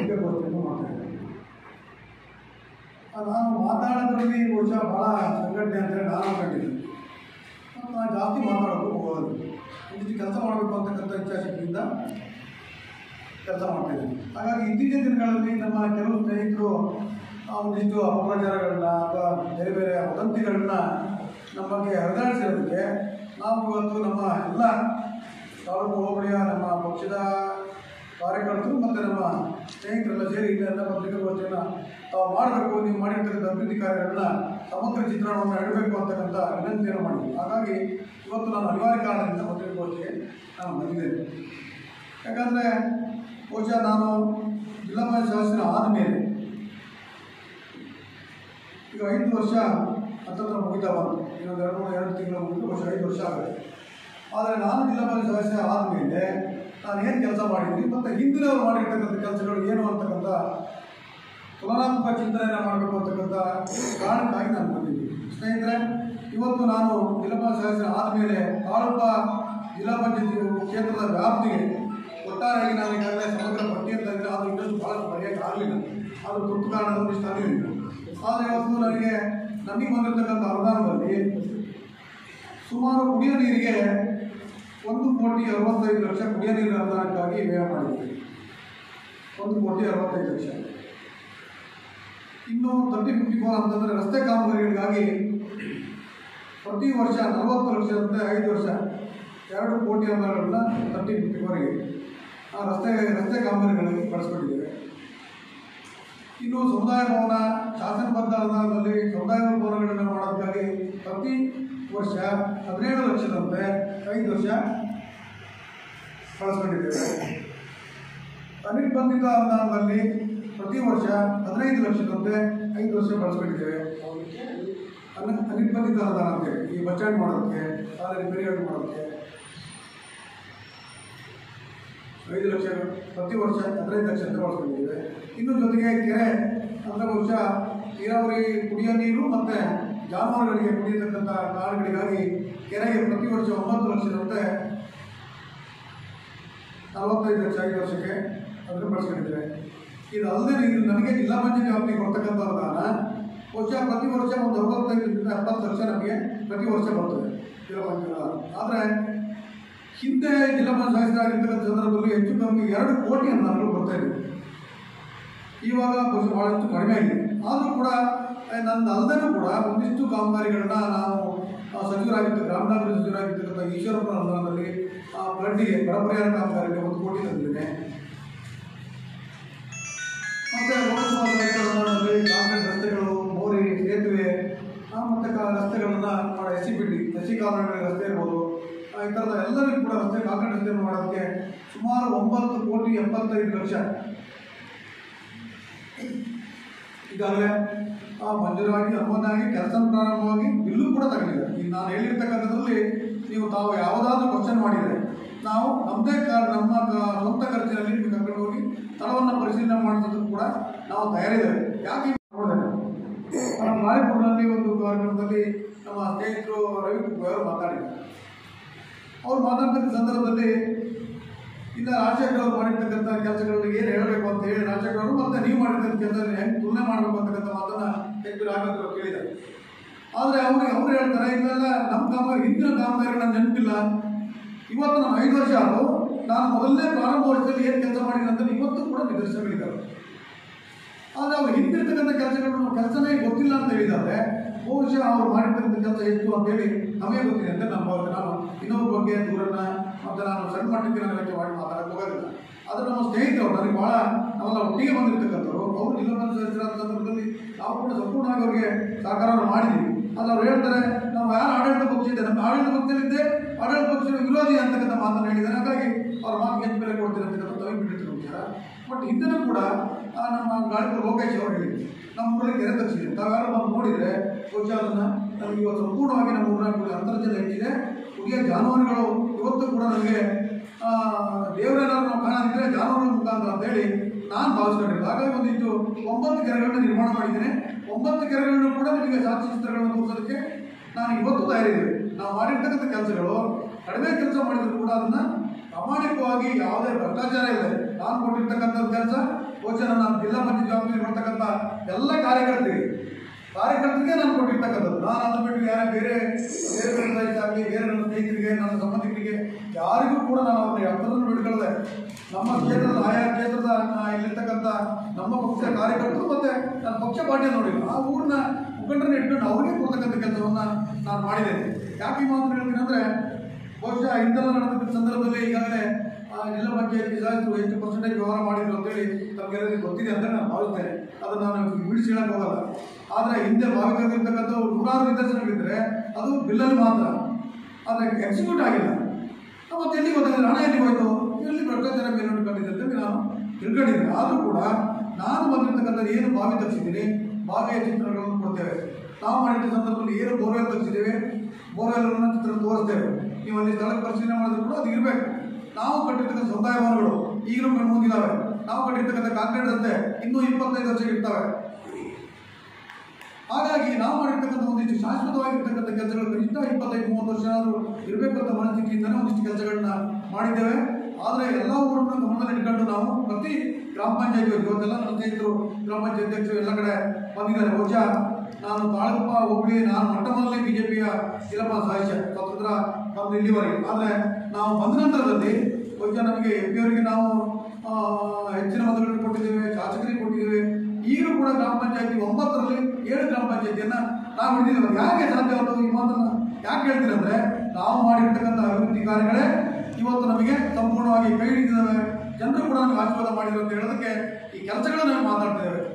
ಪತ್ರಿಕಾಗೋಷ್ಠಿಯನ್ನು ಮಾಡ್ತಾಯಿದ್ದೆ ನಾನು ಮಾತಾಡೋದ್ರಲ್ಲಿ ಬಹುಶಃ ಭಾಳ ಸಂಘಟನೆ ಅಂದರೆ ನಾನು ಕಂಡಿದ್ದೆ ನಾನು ಜಾಸ್ತಿ ಮಾತಾಡೋದು ಹೋಗೋದು ಒಂದಿಷ್ಟು ಕೆಲಸ ಮಾಡಬೇಕು ಅಂತಕ್ಕಂಥ ಇಚ್ಛಾಶಕ್ತಿಯಿಂದ ಕೆಲಸ ಮಾಡ್ತಾಯಿದ್ದೀನಿ ಹಾಗಾಗಿ ಇತ್ತೀಚಿನ ದಿನಗಳಲ್ಲಿ ನಮ್ಮ ಕೆಲವು ಸ್ನೇಹಿತರು ಆ ಒಂದಿಷ್ಟು ಅಪಪ್ರಚಾರಗಳನ್ನ ಅಥವಾ ಬೇರೆ ಬೇರೆ ವದಂತಿಗಳನ್ನ ನಮ್ಮ ಬಗ್ಗೆ ಹರಿದಾಡಿಸಿರೋದಕ್ಕೆ ನಾವು ಇವತ್ತು ನಮ್ಮ ಎಲ್ಲ ತಾಲೂಕು ಹೋಬಳಿಯ ನಮ್ಮ ಪಕ್ಷದ ಕಾರ್ಯಕರ್ತರು ಮತ್ತು ನಮ್ಮ ಸ್ನೇಹಿತರೆಲ್ಲ ಸೇರಿ ಇಲ್ಲೆಲ್ಲ ಪತ್ರಿಕಾಗೋಷ್ಠಿಯನ್ನು ತಾವು ಮಾಡಬೇಕು ನೀವು ಮಾಡಿರ್ತಕ್ಕಂಥ ಅಭಿವೃದ್ಧಿ ಕಾರ್ಯಗಳನ್ನ ಸಮಗ್ರ ಚಿತ್ರಣವನ್ನು ಇಡಬೇಕು ಅಂತಕ್ಕಂಥ ವಿನಂತಿಯನ್ನು ಮಾಡಿದ್ವಿ ಹಾಗಾಗಿ ಇವತ್ತು ನಾನು ಅನಿವಾರ್ಯ ಕಾರಣದಿಂದ ಪತ್ರಿಕಾಗೋಷ್ಠಿಗೆ ನಾನು ಬಂದಿದ್ದೇನೆ ಯಾಕಂದರೆ ಬಹುಶಃ ನಾನು ಜಿಲ್ಲಾ ಪಂಚಾಯತ್ ಶಾಸನ ಆದಮೇಲೆ ಈಗ ಐದು ವರ್ಷ ಹತ್ತತ್ರ ಮುಗಿತಾ ಬಂತು ಇನ್ನೊಂದು ಎರಡು ಮೂರು ಎರಡು ತಿಂಗಳು ಮುಗಿದು ವರ್ಷ ಐದು ವರ್ಷ ಆಗುತ್ತೆ ಆದರೆ ನಾನು ಜಿಲ್ಲಾ ಪಂಚಾಯತ್ ಸದಸ್ಯ ಆದಮೇಲೆ ನಾನು ಏನು ಕೆಲಸ ಮಾಡಿದ್ದೀನಿ ಮತ್ತು ಹಿಂದಿನವರು ಮಾಡಿರ್ತಕ್ಕಂಥ ಕೆಲಸಗಳು ಏನು ಅಂತಕ್ಕಂಥ ತುಲನಾತ್ಮಕ ಚಿಂತನೆಯನ್ನು ಮಾಡಬೇಕು ಅಂತಕ್ಕಂಥ ಕಾರಣಕ್ಕಾಗಿ ನಾನು ಬಂದಿದ್ದೀನಿ ಸ್ನೇಹಿತರೆ ಇವತ್ತು ನಾನು ಜಿಲ್ಲಾ ಪಂಚಾಯತ್ ಸದಸ್ಯ ಆದಮೇಲೆ ತಾಲೂಕ ಜಿಲ್ಲಾ ಪಂಚಾಯತ್ ಕ್ಷೇತ್ರದ ವ್ಯಾಪ್ತಿಗೆ ಒಟ್ಟಾರೆಯಾಗಿ ನಾನು ಈಗಾಗಲೇ ಸಮಗ್ರ ಪಟ್ಟಿ ಅಂತ ಇದ್ದರೆ ಅದು ಇನ್ನಷ್ಟು ಭಾಳಷ್ಟು ಬರೆಯೋಕ್ಕೆ ಆಗಲಿಲ್ಲ ಅದು ತುರ್ತು ಕಾರಣದ ಒಂದಿಷ್ಟು ಆಗಿರಲಿಲ್ಲ ಆದರೆ ಇವತ್ತು ನನಗೆ ನಮಗೆ ಬಂದಿರತಕ್ಕಂಥ ಅನುದಾನದಲ್ಲಿ ಸುಮಾರು ಕುಡಿಯೋ ನೀರಿಗೆ ಒಂದು ಕೋಟಿ ಅರವತ್ತೈದು ಲಕ್ಷ ಕುಡಿಯೋ ನೀರಿನ ಅನುದಾನಕ್ಕಾಗಿ ವ್ಯಯ ಮಾಡಿದ್ದೀವಿ ಒಂದು ಕೋಟಿ ಅರವತ್ತೈದು ಲಕ್ಷ ಇನ್ನು ತರ್ಟಿ ಫಿಫ್ಟಿ ಫೋರ್ ಅಂತಂದರೆ ರಸ್ತೆ ಕಾಮಗಾರಿಗಳಿಗಾಗಿ ಪ್ರತಿ ವರ್ಷ ನಲವತ್ತು ಲಕ್ಷದಂತೆ ಐದು ವರ್ಷ ಎರಡು ಕೋಟಿ ಅನುದಾನಗಳನ್ನ ತರ್ಟಿ ಫಿಫ್ಟಿ ಫೋರ್ಗೆ ಆ ರಸ್ತೆ ರಸ್ತೆ ಕಾಮಗಾರಿಗಳಿಗೆ ಬಳಸ್ಕೊಂಡಿದ್ದೇವೆ ಇನ್ನು ಸಮುದಾಯ ಭವನ ಶಾಸನಬದ್ಧ ಅನುದಾನದಲ್ಲಿ ಸಮುದಾಯ ಭವನಗಳನ್ನು ಮಾಡೋದಕ್ಕಾಗಿ ಪ್ರತಿ ವರ್ಷ ಹದಿನೇಳು ಲಕ್ಷದಂತೆ ಐದು ವರ್ಷ ಬಳಸ್ಕೊಂಡಿದ್ದೇವೆ ಅನಿರ್ಬಂಧಿತ ಅನುದಾನದಲ್ಲಿ ಪ್ರತಿ ವರ್ಷ ಹದಿನೈದು ಲಕ್ಷದಂತೆ ಐದು ವರ್ಷ ಬಳಸ್ಕೊಂಡಿದ್ದೇವೆ ಅನ ಅನಿರ್ಬಂಧಿತ ಅನುದಾನ ಅಂತೇಳಿ ಈ ಬಚಾಣಿ ಮಾಡೋದಕ್ಕೆ ಸಾಲ ರಿಪೇರಿಗಳು ಮಾಡೋದಕ್ಕೆ ಐದು ಲಕ್ಷ ಪ್ರತಿ ವರ್ಷ ಹದಿನೈದು ಲಕ್ಷ ಅಂತ ಬಳಸ್ಕೊಂಡಿದ್ದೇವೆ ಇನ್ನು ಜೊತೆಗೆ ಕೆರೆ ಅಂದರೆ ಬಹುಶಃ ನೀರಾವರಿ ಕುಡಿಯೋ ನೀರು ಮತ್ತು ಜಾನುವಾರುಗಳಿಗೆ ಕುಡಿಯತಕ್ಕಂಥ ಕಾರಣಗಳಿಗಾಗಿ ಕೆರೆಗೆ ಪ್ರತಿ ವರ್ಷ ಒಂಬತ್ತು ಲಕ್ಷದಂತೆ ನಲವತ್ತೈದು ಲಕ್ಷ ಐದು ವರ್ಷಕ್ಕೆ ಅದನ್ನು ಬಳಸ್ಕೊಂಡಿದ್ದೇವೆ ಇದಲ್ಲದೆ ಇದು ನನಗೆ ಜಿಲ್ಲಾ ಪಂಚಾಯತ್ ವ್ಯಾಪ್ತಿಗೆ ಬರ್ತಕ್ಕಂಥ ಅನುದಾನ ಬಹುಶಃ ಪ್ರತಿ ವರ್ಷ ಒಂದು ಅರವತ್ತೈದರಿಂದ ಎಪ್ಪತ್ತು ಲಕ್ಷ ನಮಗೆ ಪ್ರತಿ ವರ್ಷ ಬರ್ತದೆ ಜಿಲ್ಲಾ ಪಂಚಾಯತ್ ಆದರೆ ಹಿಂದೆ ಜಿಲ್ಲಾ ಪಂಚಾಯತ್ ಆಗಿರ್ತಕ್ಕಂಥ ಸಂದರ್ಭದಲ್ಲಿ ಹೆಚ್ಚು ಕಮ್ಮಿ ಎರಡು ಕೋಟಿ ಅನುದಾನಗಳು ಬರ್ತಾ ಇದ್ವು ಇವಾಗ ಬಹುಶಃ ಭಾಳಷ್ಟು ಕಡಿಮೆ ಆಗಿದೆ ಆದರೂ ಕೂಡ ಆ, ನನ್ನ ಅಲ್ಲದೂ ಕೂಡ ಒಂದಿಷ್ಟು ಕಾಮಗಾರಿಗಳನ್ನ ನಾವು ಆ, ಸಚಿವರಾಗಿದ್ದ ಗ್ರಾಮೀಣಾಭಿವೃದ್ಧಿ ಸಚಿವರಾಗಿರ್ತಕ್ಕಂಥ ಈಶ್ವರಪ್ಪನ ಅನುದಾನದಲ್ಲಿ ಆ, ಬ್ಲಡ್ಡಿಗೆ ಬರ ಪರಿಹಾರ ಕಾಮಗಾರಿಗೆ ಒಂದು ಕೋಟಿ ತಂದಿದ್ದೇನೆ ಮತ್ತೆ ಲೋಕಸಭಾ ಸದಸ್ಯರ ಅನುದಾನದಲ್ಲಿ ಕಾಂಕ್ರೀಟ್ ರಸ್ತೆಗಳು ಮೋರಿ ಸೇತುವೆ ಆ, ಮತ್ತೆ ಕ- ರಸ್ತೆಗಳನ್ನ ಮಾಡಿ S C B T S C ಕಾಲೋನಿಗಳ ರಸ್ತೆ ಇರ್ಬೋದು ಆ, ಈ ಥರದ ಎಲ್ಲರಿಗೂ ಕೂಡ ರಸ್ತೆ ಕಾಂಕ್ರೀಟ್ ರಸ್ತೆಯನ್ನು ಮಾಡೋದಕ್ಕೆ ಸುಮಾರು ಒಂಬತ್ತು ಕೋಟಿ ಎಪ್ಪತ್ತೈದು ಲಕ್ಷ ಈಗಾಗಲೇ ಆ ಮಂಜೂರಾಗಿ ಅನುಮೋದನೆಯಾಗಿ ಕೆಲಸ ಪ್ರಾರಂಭವಾಗಿ ಬಿಲ್ಲು ಕೂಡ ತಗೊಂಡಿದ್ದಾರೆ ಈಗ ನಾನು ಹೇಳಿರ್ತಕ್ಕಂಥದ್ರಲ್ಲಿ ನೀವು ತಾವು ಯಾವುದಾದ್ರೂ ಕ್ವಶನ್ ಮಾಡಿದರೆ ನಾವು ನಮ್ಮದೇ ಕಾರ್ ನಮ್ಮ ಕ- ಸ್ವಂತ ಖರ್ಚಿನಲ್ಲಿ ನಿಮಗೆ ಕರ್ಕೊಂಡು ಹೋಗಿ ಸ್ಥಳವನ್ನು ಪರಿಶೀಲನೆ ಮಾಡೋದಕ್ಕೂ ಕೂಡ ನಾವು ತಯಾರಿದ್ದೇವೆ ಯಾಕೆ ಹೀಗೆ ನೋಡಿದೆ ನಾನು ಮಾಳಿಪುರದಲ್ಲಿ ಒಂದು ಕಾರ್ಯಕ್ರಮದಲ್ಲಿ ನಮ್ಮ ಸ್ನೇಹಿತರು ರವಿ ಅವರು ಮಾತಾಡಿದ್ದಾರೆ ಅವ್ರು ಮಾತಾಡ್ತಕ್ಕ ಸಂದರ್ಭದಲ್ಲಿ ಇಲ್ಲ ರಾಜಶೇಖರ್ ಅವರು ಮಾಡಿರ್ತಕ್ಕಂಥ ಕೆಲಸಗಳನ್ನ ಏನು ಹೇಳಬೇಕು ಅಂತ ಹೇಳಿ ರಾಜಶೇಖರ್ ಅವರು ಮತ್ತೆ ನೀವು ಮಾಡಿರ್ತಕ್ಕಂಥ ಕೆಲಸ ಹೆಂಗೆ ತುಲನೆ ಮಾಡಬೇಕು ಅಂತಕ್ಕಂಥ ಮಾತನ್ನ ಹೆಚ್ಚು ರಾಘವೇಂದ್ರ ಕೇಳಿದ್ದಾರೆ ಆದರೆ ಅವ್ರಿಗೆ ಅವ್ರು ಹೇಳ್ತಾರೆ ಇಲ್ಲೆಲ್ಲ ನಮ್ಮ ಕಾಮಗಾರಿ ಹಿಂದಿನ ಕಾಮಗಾರಿ ನನ್ನ ನೆನಪಿಲ್ಲ ಇವತ್ತು ನಾನು ಐದು ವರ್ಷ ಆದರೂ ನಾನು ಮೊದಲನೇ ಪ್ರಾರಂಭ ವರ್ಷದಲ್ಲಿ ಏನು ಕೆಲಸ ಮಾಡಿದ್ದೀನಿ ಅಂತ ಇವತ್ತು ಕೂಡ ನಿದರ್ಶನಗಳಿದ್ದಾವೆ ಆದರೆ ಅವ್ರು ಹಿಂದಿರ್ತಕ್ಕಂಥ ಕೆಲಸಗಳು ಕೆಲಸನೇ ಗೊತ್ತಿಲ್ಲ ಅಂತ ಹೇಳಿದ್ದಾರೆ ಬಹುಶಃ ಅವ್ರು ಮಾಡಿರ್ತಕ್ಕಂಥ ಕೆಲಸ ಎಷ್ಟು ಅಂತೇಳಿ ನಮಗೆ ಗೊತ್ತಿದೆ ಅಂತ ನಮ್ಮ ಭಾವನೆ ನಾನು ಇನ್ನೊಬ್ಬರ ಬಗ್ಗೆ ದೂರನ್ನ ಮತ್ತು ನಾನು ಸಣ್ಣ ಮಟ್ಟಕ್ಕೆ ನಾನು ವ್ಯಕ್ತ ಮಾಡಿ ಮಾತಾಡಕ್ಕೆ ಹೋಗೋದಿಲ್ಲ ಆದರೆ ನಮ್ಮ ಸ್ನೇಹಿತರು ನನಗೆ ಭಾಳ ನಾವೆಲ್ಲ ಒಟ್ಟಿಗೆ ಬಂದಿರ್ತಕ್ಕಂಥವ್ರು ಅವರು ಜಿಲ್ಲಾ ಪಂಚಾಯತ್ ಸದಸ್ಯರಾದ ಸಂದರ್ಭದಲ್ಲಿ ನಾವು ಕೂಡ ಸಂಪೂರ್ಣವಾಗಿ ಅವರಿಗೆ ಸಹಕಾರವನ್ನು ಮಾಡಿದ್ದೀವಿ ಆದರೆ ಅವ್ರು ಹೇಳ್ತಾರೆ ನಾವು ಯಾರು ಆಡಳಿತ ಪಕ್ಷ ಇದೆ ನಮ್ಮ ಆಡಳಿತ ಪಕ್ಷದಲ್ಲಿದ್ದೆ ಆಡಳಿತ ಪಕ್ಷದ ವಿರೋಧಿ ಅಂತಕ್ಕಂಥ ಮಾತನ್ನು ಹೇಳಿದ್ದಾರೆ ಹಾಗಾಗಿ ಅವ್ರ ಮಾತಿಗೆ ಹೆಚ್ಚು ಬೆಲೆ ಕೊಡ್ತೀನಿ ಅಂತಕ್ಕಂಥ ತವಿ ಬಿಟ್ಟಿರ್ತಾರೆ ವಿಚಾರ ಬಟ್ ಹಿಂದೆನೂ ಕೂಡ ಆ, ನಮ್ಮ ಗಾಳಿಪುರ ಲೋಕೇಶ್ ಅವರು ಹೇಳಿದ್ರು ನಮ್ಮ ಊರಲ್ಲಿ ಕೆರೆ ತರಿಸಿದೆ ತಾವ್ಯಾರು ಬಂದು ನೋಡಿದರೆ ಬಹುಶಃ ಅದನ್ನು ನಮಗೆ ಇವತ್ತು ಸಂಪೂರ್ಣವಾಗಿ ನಮ್ಮ ಊರಿನ ಅಂತರ್ಜಲ ಹೆಚ್ಚಿದೆ ಕುಡಿಯೋ ಜಾನುವಾರುಗಳು ಇವತ್ತು ಕೂಡ ನನಗೆ ದೇವರೇನಾದ್ರು ನಾವು ಕಾಣದಿದ್ರೆ ಜಾನುವಾರುಗಳ ಮುಖಾಂತರ ಅಂತೇಳಿ ನಾನು ಭಾವಿಸ್ಕೊಂಡಿರೋದು ಹಾಗಾಗಿ ಒಂದಿಷ್ಟು ಒಂಬತ್ತು ಕೆರೆಗಳನ್ನ ನಿರ್ಮಾಣ ಮಾಡಿದ್ದೇನೆ ಒಂಬತ್ತು ಕೆರೆಗಳನ್ನು ಕೂಡ ನಿಮಗೆ ಸಾಕ್ಷಿ ಚಿತ್ರಗಳನ್ನು ತೋರಿಸೋದಕ್ಕೆ ನಾನು ಇವತ್ತು ತಯಾರಿದ್ದೇವೆ ನಾವು ಮಾಡಿರ್ತಕ್ಕಂಥ ಕೆಲಸಗಳು ಕಡಿಮೆ ಕೆಲಸ ಮಾಡಿದ್ರು ಕೂಡ ಅದನ್ನ ಪ್ರಾಮಾಣಿಕವಾಗಿ ಯಾವುದೇ ಭ್ರಷ್ಟಾಚಾರ ಇದೆ ನಾನು ಕೊಟ್ಟಿರ್ತಕ್ಕಂಥ ಕೆಲಸ ಬಹುಶಃ ನನ್ನ ಕಾರ್ಯಕರ್ತರಿಗೆ ಕಾರ್ಯಕರ್ತರಿಗೆ ನಾನು ಕೊಟ್ಟಿರ್ತಕ್ಕಂಥದ್ದು ನಾನು ಅದನ್ನು ಬಿಟ್ಟು ಯಾರೇ ಬೇರೆ ಬೇರೆ ಬೇರೆ ಆಗಲಿ ಬೇರೆ ನನ್ನ ಸ್ನೇಹಿತರಿಗೆ ನನ್ನ ಸಂಬಂಧಿಕರಿಗೆ ಯಾರಿಗೂ ಕೂಡ ನಾನು ಅವ್ರನ್ನ ಯಾವುದನ್ನು ಬಿಡ್ಕೊಳ್ಳದೆ ನಮ್ಮ ಕ್ಷೇತ್ರದ ಆಯಾ ಕ್ಷೇತ್ರದ ಆ, ಇಲ್ಲಿರ್ತಕ್ಕಂಥ ನಮ್ಮ ಪಕ್ಷದ ಕಾರ್ಯಕರ್ತರು ಮತ್ತೆ ನನ್ನ ಪಕ್ಷ ಪಾರ್ಟಿಯ ನೋಡಿಲ್ಲ ಆ ಊರಿನ ಮುಖಂಡರನ್ನ ಇಟ್ಕೊಂಡು ಅವರಿಗೆ ಕೊಡ್ತಕ್ಕಂಥ ಕೆಲಸವನ್ನ ನಾನು ಮಾಡಿದ್ದೇನೆ ಯಾಕೆ ಈ ಮಾತು ಹೇಳ್ತೀನಿ ಅಂದ್ರೆ ಬಹುಶಃ ಇಂಧನ ನಡೆದ ಸಂದರ್ಭದಲ್ಲಿ ಈಗಾಗಲೇ ಆ, ಜಿಲ್ಲಾ ಪಂಚಾಯತ್ ಶಾಸಕರು ಎಷ್ಟು ಪರ್ಸೆಂಟೇಜ್ ವ್ಯವಹಾರ ಮಾಡಿದ್ರು ಅಂತೇಳಿ ತಮಗೆಲ್ಲರಿಗೂ ಗೊತ್ತಿದೆ ಅಂತ ನಾನು ಭಾವಿಸ್ತೇನೆ ಅದನ್ನು ನಾನು ಬಿಡಿಸಿ ಹೇಳಕ್ ಹೋಗಲ್ಲ ಆದರೆ ಹಿಂದೆ ಭಾವಿತಕ್ಕಂಥ ನೂರಾರು ನಿದರ್ಶನಗಳಿದ್ರೆ ಅದು ಬಿಲ್ಲಲ್ಲಿ ಮಾತ್ರ ಆದರೆ ಎಕ್ಸಿಕ್ಯೂಟ್ ಆಗಿಲ್ಲ ಮತ್ತೆ ಎಲ್ಲಿಗೆ ಹೋದಾಗ ಹಣ ಎಲ್ಲಿಗೆ ಹೋಯ್ತು ಎಲ್ಲಿ ಭ್ರಷ್ಟಾಚಾರ ಮೇಲ್ನೋಟಕೊಂಡಿದೆ ಅಂತ ನಾನು ತಿಳ್ಕೊಂಡಿದ್ದೀನಿ ಆದರೂ ಕೂಡ ನಾನು ಬಂದಿರತಕ್ಕಂಥ ಏನು ಬಾವಿ ತರಿಸಿದ್ದೀನಿ ಬಾವಿಯ ಚಿತ್ರಗಳನ್ನು ಕೊಡ್ತೇವೆ ನಾವು ಮಾಡಿದ ಸಂದರ್ಭದಲ್ಲಿ ಏನು ಬೋರ್ವೆಲ್ ತರಿಸಿದ್ದೇವೆ ಬೋರ್ವೆಲ್ ಚಿತ್ರ ತೋರಿಸ್ತೇವೆ ನೀವು ಅಲ್ಲಿ ಸ್ಥಳಕ್ಕೆ ಪರಿಶೀಲನೆ ಮಾಡಿದ್ರು ಕೂಡ ಅದು ಇರಬೇಕು ನಾವು ಕಟ್ಟಿರ್ತಕ್ಕಂಥ ಸಮುದಾಯ ಭವನಗಳು ಈಗಲೂ ಕಣ್ಣು ಮುಂದಿದ್ದಾವೆ ನಾವು ಕಟ್ಟಿರ್ತಕ್ಕಂಥ ಕಾಂಕ್ರೀಟ್ ರಸ್ತೆ ಇನ್ನೂ ಇಪ್ಪತ್ತೈದು ವರ್ಷಕ್ಕೆ ಇರ್ತವೆ ಹಾಗಾಗಿ ನಾವು ಮಾಡಿರ್ತಕ್ಕಂಥ ಒಂದಿಷ್ಟು ಶಾಶ್ವತವಾಗಿರ್ತಕ್ಕಂಥ ಕೆಲಸಗಳು ಕನಿಷ್ಠ ಇಪ್ಪತ್ತೈದು ಮೂವತ್ತು ವರ್ಷ ಆದರೂ ಇರಬೇಕು ಅಂತ ಮನಸ್ಥಿತಿಯಿಂದಲೇ ಒಂದಿಷ್ಟು ಕೆಲಸಗಳನ್ನ ಮಾಡಿದ್ದೇವೆ ಆದರೆ ಎಲ್ಲ ಊರನ್ನ ಗಮನದಲ್ಲಿ ಇಟ್ಕೊಂಡು ನಾವು ಪ್ರತಿ ಗ್ರಾಮ ಪಂಚಾಯತ್ ಇವತ್ತೆಲ್ಲ ನನ್ನ ಸ್ನೇಹಿತರು ಗ್ರಾಮ ಪಂಚಾಯತ್ ಅಧ್ಯಕ್ಷರು ಎಲ್ಲ ಕಡೆ ಬಂದಿದ್ದಾರೆ ಬಹುಶಃ ನಾನು ತಾಳಗುಪ್ಪ ಹೋಬಳಿ ನಾನು ಮೊಟ್ಟ ಮೊದಲನೇ ಬಿಜೆಪಿಯ ಜಿಲ್ಲಾ ಸದಸ್ಯ ಸ್ವಾತಂತ್ರ್ಯ ಬಂದು ಇಲ್ಲಿವರೆಗೆ ಆದರೆ ನಾವು ಬಂದ ನಂತರದಲ್ಲಿ ಬಹುಶಃ ನಮಗೆ ಎಂ ಪಿ ಅವರಿಗೆ ನಾವು ಆ, ಹೆಚ್ಚಿನ ಮತಗಳನ್ನು ಕೊಟ್ಟಿದ್ದೇವೆ ಶಾಸಕರಿಗೆ ಕೊಟ್ಟಿದ್ದೇವೆ ಈಗಲೂ ಕೂಡ ಗ್ರಾಮ ಪಂಚಾಯತಿ ಒಂಬತ್ತರಲ್ಲಿ ಏಳು ಗ್ರಾಮ ಪಂಚಾಯತಿಯನ್ನ ನಾವು ಹಿಡಿದಿದ್ದೇವೆ ಯಾಕೆ ಸಾಧ್ಯ ಆಯಿತು ಈ ಮಾತನ್ನ ಯಾಕೆ ಹೇಳ್ತೀನಿ ಅಂದ್ರೆ ನಾವು ಮಾಡಿರ್ತಕ್ಕಂಥ ಅಭಿವೃದ್ಧಿ ಕಾರ್ಯಗಳೇ ಇವತ್ತು ನಮಗೆ ಸಂಪೂರ್ಣವಾಗಿ ಕೈ ಹಿಡಿದಿದ್ದಾವೆ ಜನರು ಕೂಡ ನಮಗೆ ಆಶೀರ್ವಾದ ಮಾಡಿದ್ರು ಅಂತ ಹೇಳೋದಕ್ಕೆ ಈ ಕೆಲಸಗಳನ್ನ ನಾವು ಮಾತಾಡ್ತೇವೆ